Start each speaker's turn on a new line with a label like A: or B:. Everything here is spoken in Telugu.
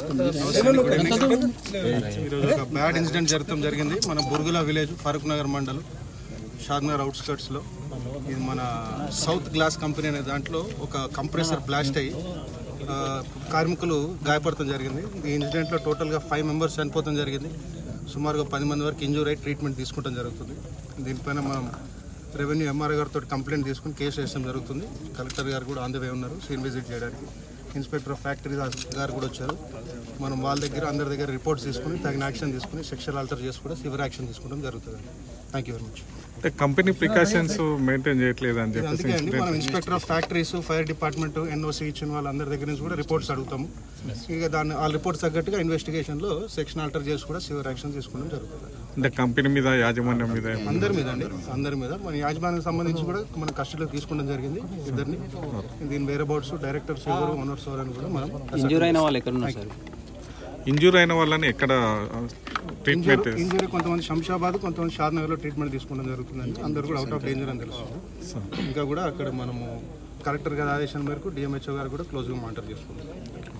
A: ఈరోజు ఒక బ్యాడ్ ఇన్సిడెంట్ జరగడం జరిగింది మన బుర్గుల విలేజ్ ఫరూక్ నగర్ మండల్ షాద్నగర్ అవుట్స్కట్స్లో ఇది మన సౌత్ గ్లాస్ కంపెనీ అనే దాంట్లో ఒక కంప్రెసర్ బ్లాస్ట్ అయ్యి ఆ, కార్మికులు గాయపడటం జరిగింది ఈ ఇన్సిడెంట్లో టోటల్గా ఫైవ్ మెంబర్స్ చనిపోవడం జరిగింది సుమారుగా పది మంది వరకు ఇంజూర్ అయి ట్రీట్మెంట్ తీసుకోవడం జరుగుతుంది దీనిపైన మనం రెవెన్యూ ఎంఆర్ఐ గారితో కంప్లైంట్ తీసుకుని కేసు వేయడం జరుగుతుంది కలెక్టర్ గారు కూడా ఆన్ ద వే ఉన్నారు సీన్ విజిట్ చేయడానికి ఇన్స్పెక్టర్ ఆఫ్ ఫ్యాక్టరీస్ గారు కూడా వచ్చారు మనం వాళ్ళ దగ్గర అందరి దగ్గర రిపోర్ట్స్ తీసుకుని తగిన యాక్షన్ తీసుకుని సెక్షువల్ ఆల్టర్ చేసి కూడా సివియర్ యాక్షన్ తీసుకోవడం జరుగుతుంది థ్యాంక్ యూ వెరీ మచ్
B: అంటే కంపెనీ ప్రికాషన్స్ మెయింటైన్ చేయట్లేదు అని చెప్పేసి
A: అందుకే అండి మనం inspector of factories fire department NOC ఇచ్చిన వాళ్ళందరి దగ్గర నుంచి కూడా రిపోర్ట్స్ అడుగుతాము ఇక దాన్ని ఆ రిపోర్ట్స్ తగ్గట్టుగా ఇన్వెస్టిగేషన్లో సెక్షన్ ఆల్టర్ చేసి కూడా సివియర్ యాక్షన్ తీసుకోవడం జరుగుతుంది
B: అంటే కంపెనీ మీద యాజమాన్యం మీద ఏమన్నా?
A: అందరి మీద అండి అందరి మీద మన యాజమాన్యానికి సంబంధించి కూడా మన కస్టడీలో తీసుకోవడం జరిగింది ఇద్దరిని దీని వేరే బౌట్స్ డైరెక్టర్స్ ఎవరు ఓనర్స్ ఎవరు అని కూడా మనం
C: ఇంజూర్ అయిన వాళ్ళు ఎక్కడ ఉన్నారు సార్
B: ఇంజూర్ అయిన వాళ్ళని ఎక్కడ ట్రీట్మెంట్
A: ఇంజరీ కొంతమంది శంషాబాద్ కొంతమంది షాద్నగర్లో ట్రీట్మెంట్ తీసుకోవడం జరుగుతుందండి అందరూ కూడా అవుట్ ఆఫ్ డేంజర్ అని తెలుస్తుంది ఇంకా కూడా అక్కడ మనము కలెక్టర్ గారి ఆదేశాల మేరకు డిఎంహెచ్ఓ గారు కూడా క్లోజ్గా మానిటర్ చేసుకుంటాం